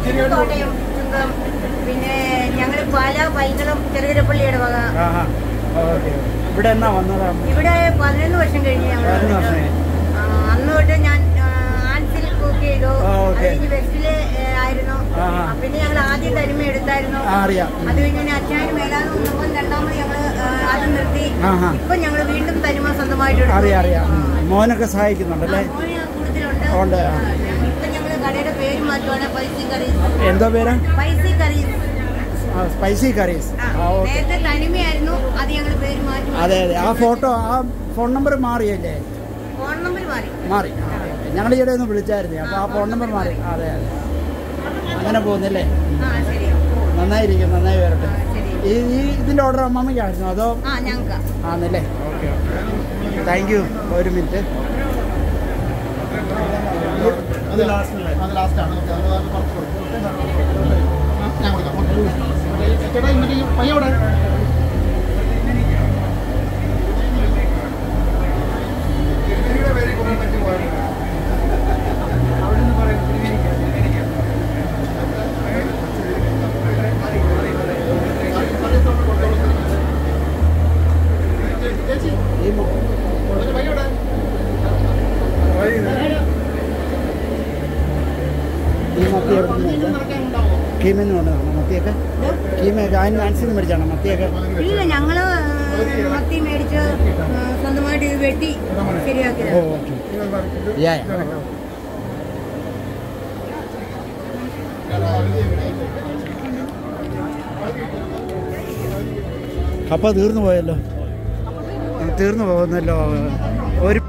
കോട്ടയം ചുങ്കം പിന്നെ ഞങ്ങൾ പാല പൈതളം ചെറുകിരപ്പള്ളിയുടെ വക ആഹാ ഓക്കെ ഇവിടെ എന്നാ വന്നതാ ഇവിടെ പതിനൊന്ന് വർഷം കഴിഞ്ഞ് ഞങ്ങൾ പതിനൊന്ന് വർഷം കഴിഞ്ഞ്. അന്ന് തൊട്ട് ഞാൻ ആ, ആൻസിൽ കുക്ക് ചെയ്തു ആ, അത് ഓക്കേ. കഴിഞ്ഞ് വെസ്റ്റില് ഏ, ആയിരുന്നു ആഹാ. ആ, പിന്നെ ഞങ്ങൾ ആദ്യം തനിമ എടുത്തായിരുന്നു ആ, അറിയാം ഉം. അത് കഴിഞ്ഞ് അച്ഛനും മേലാതെ വന്നപ്പോൾ രണ്ടാമത് ഞങ്ങൾ അത് നിർത്തി ആഹാ. ഇപ്പൊ ഞങ്ങൾ വീണ്ടും തനിമ സ്വന്തമായിട്ട് എടുത്തു. അറിയാം അറിയാം ആ. ഉം. മോനൊക്കെ സഹായിക്കുന്നുണ്ടല്ലേ ആ, മോന് കൂടുതലുണ്ട് ഉണ്ട്, ആ. ആ, ഞങ്ങൾ- ഇപ്പൊ ഞങ്ങൾ കടയുടെ പേര് മാറ്റുവാണ് പൈസി കറീസ് എന്തോ പേര് പൈസി കറീസ് സ്പൈസി കറീസ് ആ, ആ ഓക്കെ നേരത്തെ തനിമയായിരുന്നു അത് ഞങ്ങൾ പേര് മാറ്റി അതെ അതെ ആ ഫോട്ടോ ആ ഫോൺ നമ്പർ മാറിയല്ലേ ഫോൺ നമ്പർ മാറി മാറി ഞങ്ങൾ ഈയിടെ ഒന്ന് വിളിച്ചായിരുന്നു അപ്പോൾ ആ ഫോൺ നമ്പർ മാറി അതെ അതെ അങ്ങനെ പോകുന്നില്ലേ ആ ശരി നന്നായിരിക്കും നന്നായി വരട്ടെ ശരി ഈ ഈ ഇതിൻ്റെ ഓർഡർ അമ്മമ്മയ്ക്കായിരുന്നു അതോ ആ ഞങ്ങൾക്ക് ആണല്ലേ ഓക്കെ ഓക്കെ താങ്ക് യു ഒരു മിനിറ്റ് അത് ലാസ്റ്റ് അത് ലാസ്റ്റാണ് ഞാൻ കൊടുക്കാം ചേട്ടാ ഇന്നലെ ഈ പയ്യൻ എവിടെ ചേച്ചി ഈ മ- ഒരു പയ്യൻ എവിടെ ഈ മത്തി എവിടെ നിന്ന് നടക്കാൻ ഉണ്ടാവോ കീമെന്ന് കൊണ്ടതാണോ മത്തിയൊക്കെ കീമയൊക്കെ അതിന് അനുസരിച്ച് മേടിച്ചാണോ മത്തിയൊക്കെ ഇല്ല ഞങ്ങള് ആ, മത്തി മേടിച്ച് ആ, സ്വന്തമായിട്ട് ഇത് വെട്ടി ശരിയാക്കിയത് ഓ ഓക്കെ യാ യാ. കപ്പ തീർന്നു പോയല്ലോ തീർന്നു പോകുന്നല്ലോ ഒരു